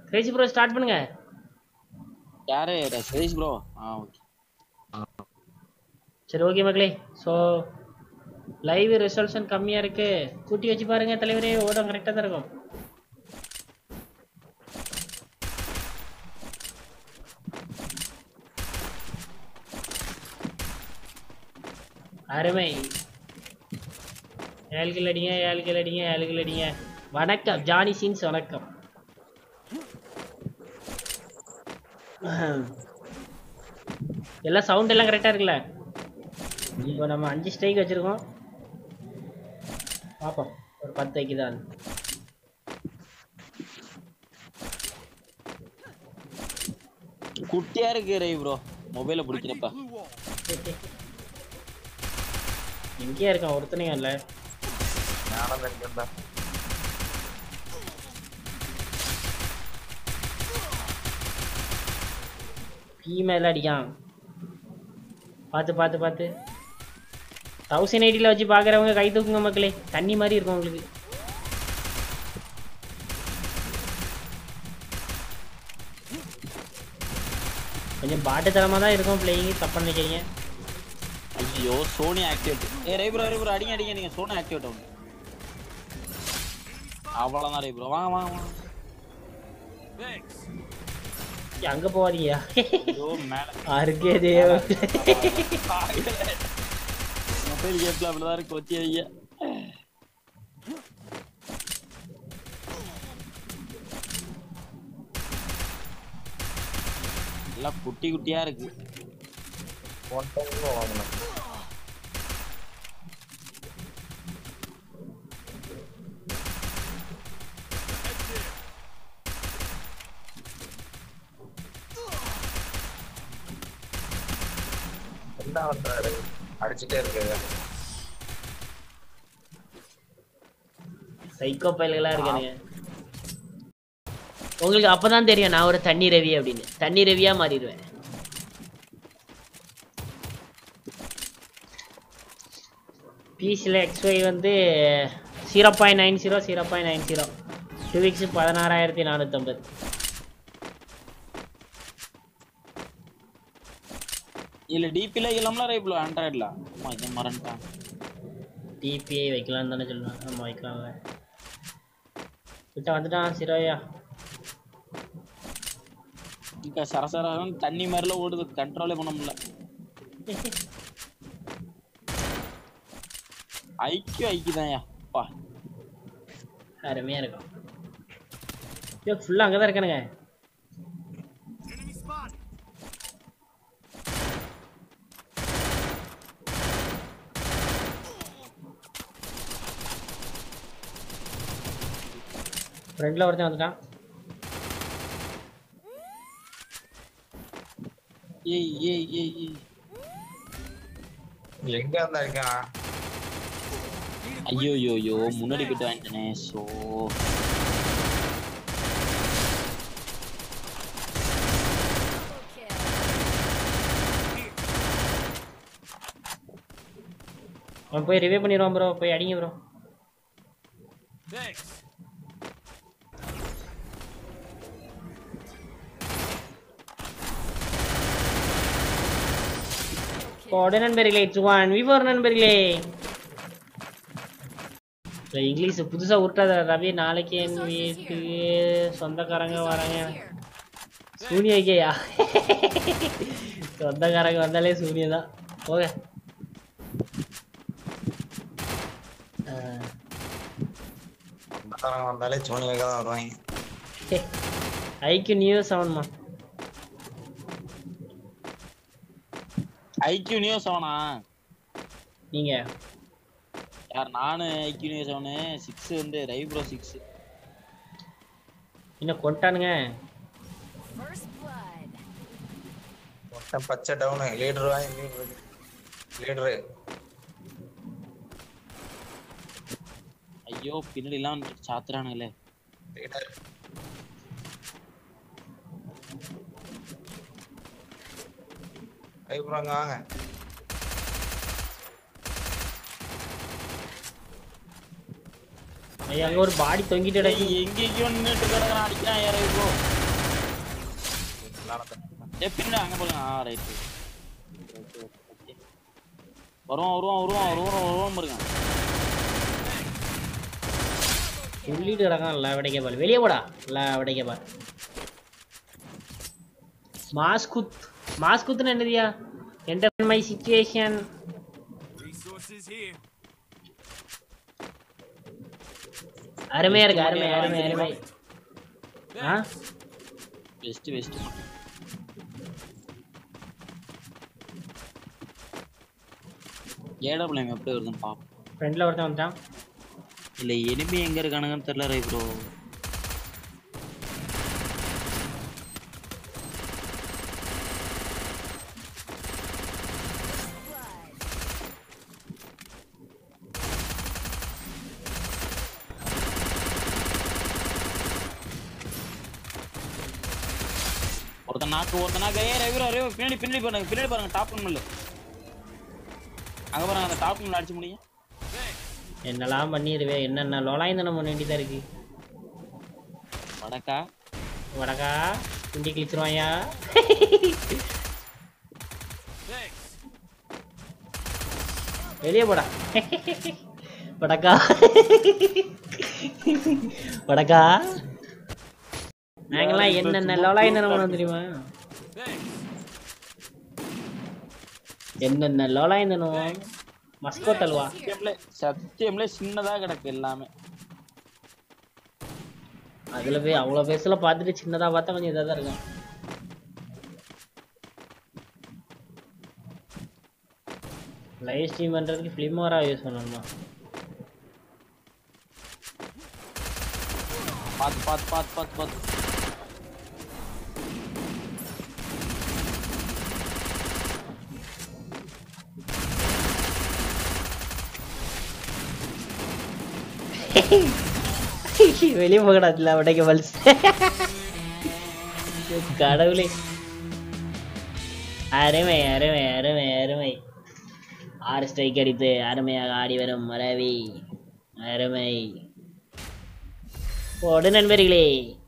Crazy bro start பண்ணுங்க யாரு Satish bro ஆ ஓகே சரி ஓகே மக்களே ஸோ லைவ் ரெசல்யூஷன் கம்மியாக இருக்கு கூட்டி வச்சு பாருங்க தலைவரே ஓடம் கரெக்டாக தான் இருக்கும் அருமை ஏழு கில் அடிங்க ஏழு கில் அடிங்க ஏழு கில் அடிங்க வணக்கம் ஜானி சீன்ஸ் வணக்கம் எல்லாம் சவுண்ட் எல்லாம் கரெக்டாக இருக்குல்ல இப்போ நம்ம அஞ்சு ஸ்ட்ரைக் வச்சிருக்கோம் பார்ப்போம் ஒரு பத்து வைக்குதான் குட்டியா இருக்கு ரை ப்ரோ மொபைல பிடிக்கிறப்ப எங்கேயா இருக்கான் ஒருத்தனையும் இல்லை நானும் இருக்கேன்டா ஃபீமேல அடிக்கான் பார்த்து பார்த்து பார்த்து தௌசண்ட் எயிட்டியில் வச்சு பார்க்குறவங்க கை தூக்குங்க மக்களே தண்ணி மாதிரி இருக்கும் உங்களுக்கு கொஞ்சம் பாட்டுத்தனமாக தான் இருக்கும் பிளேயிங் தப்பாக நினைக்கிறீங்க ஐயோ சோனி ஆக்டிவேட் ஏ ரை ப்ரோ ரை ப்ரோ அடிங்க அடிங்க நீங்க சோனி ஆக்டிவேட் ஆகும் அவ்வளவுதான் ரை ப்ரோ வாங்க வாங்க வாங்க அங்கே போவாதீங்க ஐயோ மேல அருகே தேவ மொபைல் கேப்ல அப்படிதான் இருக்கு ஒத்தி ஐயா எல்லாம் குட்டி குட்டியா இருக்கு ஒன் டைம் வாங்கணும் என்ன பண்றாரு அடிச்சுட்டே இருக்காங்க சைக்கோ பயல்களா இருக்கானுங்க உங்களுக்கு அப்பதான் தெரியும் நான் ஒரு தண்ணி ரவி அப்படின்னு தண்ணி ரவியா மாறிடுவேன் பிசியில் எக்ஸ்ஒய் வந்து zero point nine zero zero point nine zero two weeks பதினாறாயிரத்தி நானூற்றம்பது இல்ல டிபில இல்லாமல ரை ப்ரோ ஆண்ட்ராய்ட்ல ஆமா இதை மறந்துட்டான் டிபிஐ வைக்கலாம்னு தானே சொல்லுவேன் நம்ம வைக்கலாம்ல கிட்ட வந்துட்டான் சிரோயா இங்க சரசரம் தண்ணி மாதிரில ஓடுது கண்ட்ரோலே பண்ண முடியல ஐக்கியம் ஐக்கியதான்யா பா அருமையாக இருக்கும் ஐயோ ஃபுல்லாக அங்கே தான் இருக்கானுங்க ஃப்ரெண்டில் ஒருத்தன் வந்துட்டான் ஏய் ஏய் ஏய் ஏய் எங்க இருந்தா இருக்கான் ஐயோ ஐயோ ஐயோ முன்னாடி போயிட்டு வாங்கிட்டேனே சோ அவன் போய் ரிவே பண்ணிடுவான் ப்ரோ போய் அடிங்க ப்ரோ கோடை நண்பர்களே சுவான் விவோர் நண்பர்களே இல்ல, இங்கிலீஷ் புதுசா உருட்டாத ரவி நாளைக்கு என் வீட்டுக்கு சொந்தக்காரங்க வராங்க சூனியக்கையா சொந்தக்காரங்க வந்தாலே சூனியம் தான் போக சொந்தக்காரங்க வந்தாலே சோனியாக தான் வருவாங்க ஐக்கு நியூ செவன்மா ஐக்கியூ நியூ செவனா நீங்க யார் நானு ஐக்கியூ நியூ செவனு சிக்ஸ் வந்து ரைப்ரோ சிக்ஸ் இன்னும் கொண்டானுங்க மொத்தம் பச்சை டவுனு லீடர் வாங்கி லீடர் லீடரு ஐயோ பின்னாடி எல்லாம் சாத்துறானுங்களே லீடர் ஐப்புறாங்க வாங்க ஐயா அங்க ஒரு பாடி தொங்கிட்டு கிடக்கு எங்கேயும் நின்றுட்டு கிடக்குறான் அடிக்கிறான் யாரோ இப்போ காணத்தை ஏ பின்னாடி அங்க போங்க ஆ ரைட் வருவான் வருவான் வருவான் வருவான் வருவான் பாருங்க உள்ளிட்டு கிடக்கான் இல்லை விடைக்க பால் வெளியே போடா இல்லை விடைக்க பால் மாஸ்குத் மாஸ்குத்னு என்னதியா enter my situation Resources here. அருமையா இருக்கு அருமை அருமை அருமை ஆ வெஸ்ட் வெஸ்ட் ஏடபிள்யூஎம் எப்படி வருதுன்னு பாப்போம் ஃப்ரெண்டில் ஒருத்தன் வந்துட்டான் இல்ல எனிமி எங்க இருக்கானுங்கன்னு தெரியல ரை ப்ரோ ஒருத்தன் நாக்கு ஒருத்தன் நாக்கு ஏ ரவி ரவி பின்னாடி பின்னாடி பாருங்க பின்னாடி பாருங்க டாப் ரூம்ல அங்க பாருங்க அந்த டாப் ரூம்ல அடிச்சு முடியும் என்னெல்லாம் பண்ணிடுவேன் என்னென்ன லொலாய்ந்தனம் பண்ண வேண்டியதாக இருக்கு வடக்கா வடக்கா குண்டி கிழிச்சிருவாயா Thanks. வெளியே போடா வடக்கா வடக்கா நாங்கெல்லாம் என்னென்ன லொலாய்ந்தனம் பண்ண தெரியுமா Thanks. என்னென்ன லொலாய்ந்தனம் மஸ்கோட் அல்வா சத்தியம்ல சத்தியம்ல சின்னதா கிடக்கு எல்லாமே அதுல போய் அவ்வளவு பேசல பார்த்துட்டு சின்னதா பார்த்தா கொஞ்சம் இதாக தான் இருக்கும் லைவ் ஸ்ட்ரீம் பண்றதுக்கு ஃபிலிமோரா யூஸ் பண்ணணுமா பாத்து பாத்து பாத்து பாத்து பாத்து வெளியே போகக்கூடாதுல உடைக்க பல்ஸ் கடவுளே அருமை அருமை அருமை அருமை ஆறு ஸ்ட்ரைக் அடித்து அருமையாக ஆடி வரும் ரவி அருமை போடு நண்பர்களே